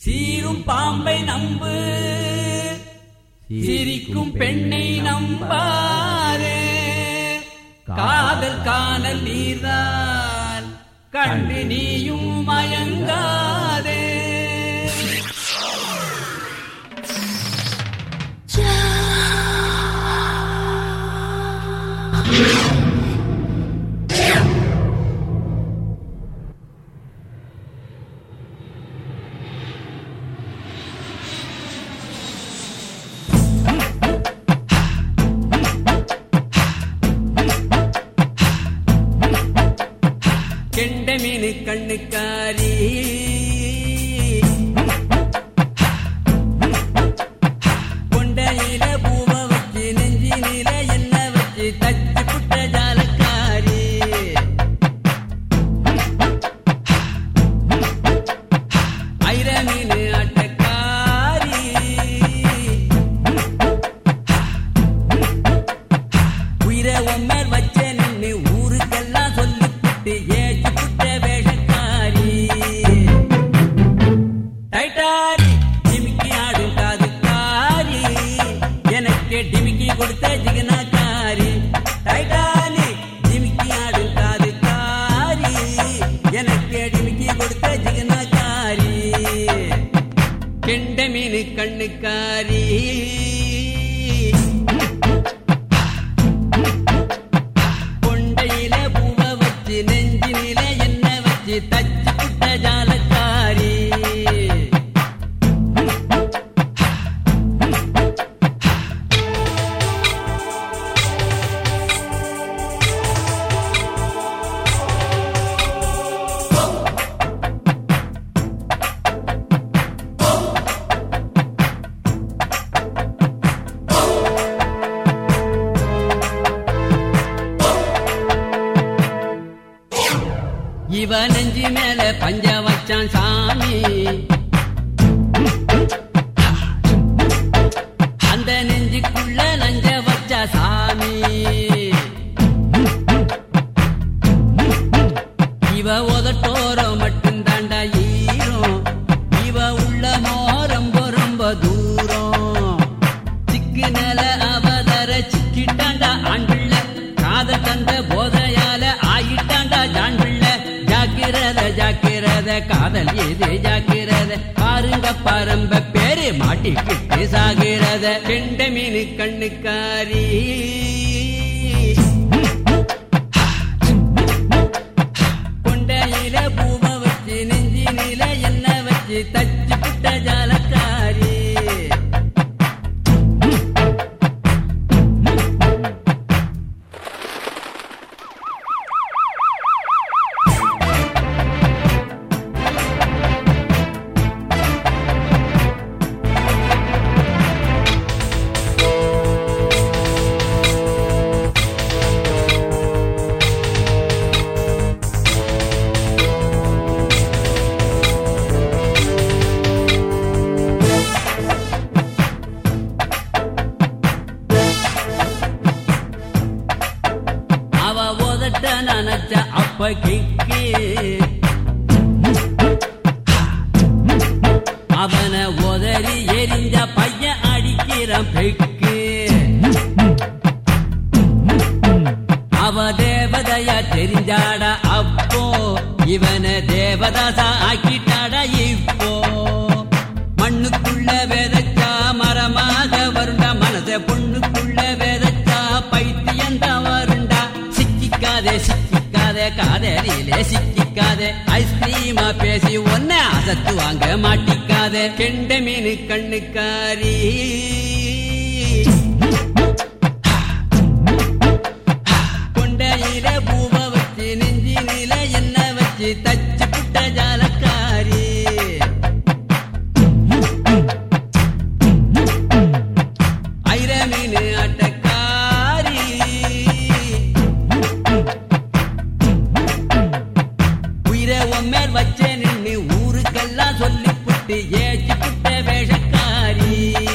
சீரும் பாம்பை நம்பு சிரிக்கும் பெண்ணை நம்பாரே காதல் காணல் நீர்தான் கண்டு நீயும் மயங்காதே கெண்ட மீனு கண்ணுக்காரி கொண்டையில பூவ வச்சு நெஞ்சினில என்ன வச்சு தச்சு புட்ட ஜாலக்காரி ஐர மீனு ஆட்டக்காரி உயிரை உம்மர் வச்ச நின்னு ஊருக்கெல்லாம் சொல்லிப்புட்டு ஏச்சு புட்ட வேஷக்காரி டைட்டாரி டிமிக்கி ஆடும் காதுக்காரி எனக்கு டிமிக்கி கொடுத்த ஜிகனாக்காரி டைட்டானி டிமிக்கி ஆடும் காதுக்காரி எனக்கு டிமிக்கி கொடுத்த ஜிகனாக்காரி கெண்ட மீனு கண்ணுக்காரி கொண்டையில பூவ வச்சு நெஞ்சினில என்ன வச்சு தச்சு புட்ட ஜாலக்காரி இவ நெஞ்சி மேல பஞ்ச வச்சான் சாமி அந்த நெஞ்சுக்குள்ள நஞ்ச வச்ச சாமி இவ உதட்டோரம் மட்டும் தாண்டா ஈரம் இவ உள்ள ரொம்ப ரொம்ப தூரம் சிக்கு நில அவதர சிக்கிட்டாண்டா ஆண்பிள்ள காதல் தந்த போதையால ஆயிட்டாண்டா ஜாண்பிள்ள ஜாக்கிரத ஜாக்கிரத காதல் இது ஜாக்கிரத பாருங்க பரம்ப பேரு மாட்டிக்கிட்டு சாகிறத கெண்ட மீனு கண்ணுக்காரி கொண்டையில பூவ வச்சு நெஞ்சினில என்ன வச்சு தச்சு புட்ட ஜாலக்காரி அவ உதட்ட நினைச்ச அப்ப கிக்கு அவன உதறி எரிஞ்ச பையன் அடிக்கிறான் பெக்கு அவ தேவதையா தெரிஞ்சாடா அப்போ இவன தேவதாசா ஆக்கிட்டாடா இப்போ மண்ணுக்குள்ள விதைச்சா மரமாக வருண்டா மனச பொண்ணுக்குள்ள விதைச்சா பைத்தியந்தான் வருண்டா சிக்கிக்காதே சிக்கிக்காதே காதலிலே சிக்கிக்காதே ஐஸ்கிரீமா பேசி ஒன்ன அசத்து வாங்க மாட்டிக்காதே கெண்ட மீனு கண்ணுக்காரி கொண்டையில பூவ வச்சு நெஞ்சினில என்ன வச்சு தச்சு புட்ட ஜாலக்காரி ஐர மீனு ஆட்டக்காரி உயிரை உம்மேல் வச்ச நின்னு ஊருக்கெல்லாம் சொல்லி புட்டு ஏச்சு புட்ட வேஷக்காரி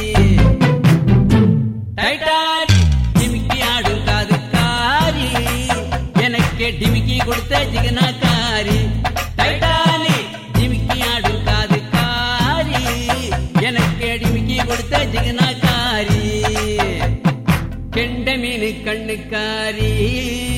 டைட்டாரி டிமிக்கி ஆடும் காதுக்காரி எனக்கு டிமிக்கி கொடுத்த ஜிகனாக்காரி டைட்டானி டிமிக்கி ஆடும் காதுக்காரி கண்ணுக்காரி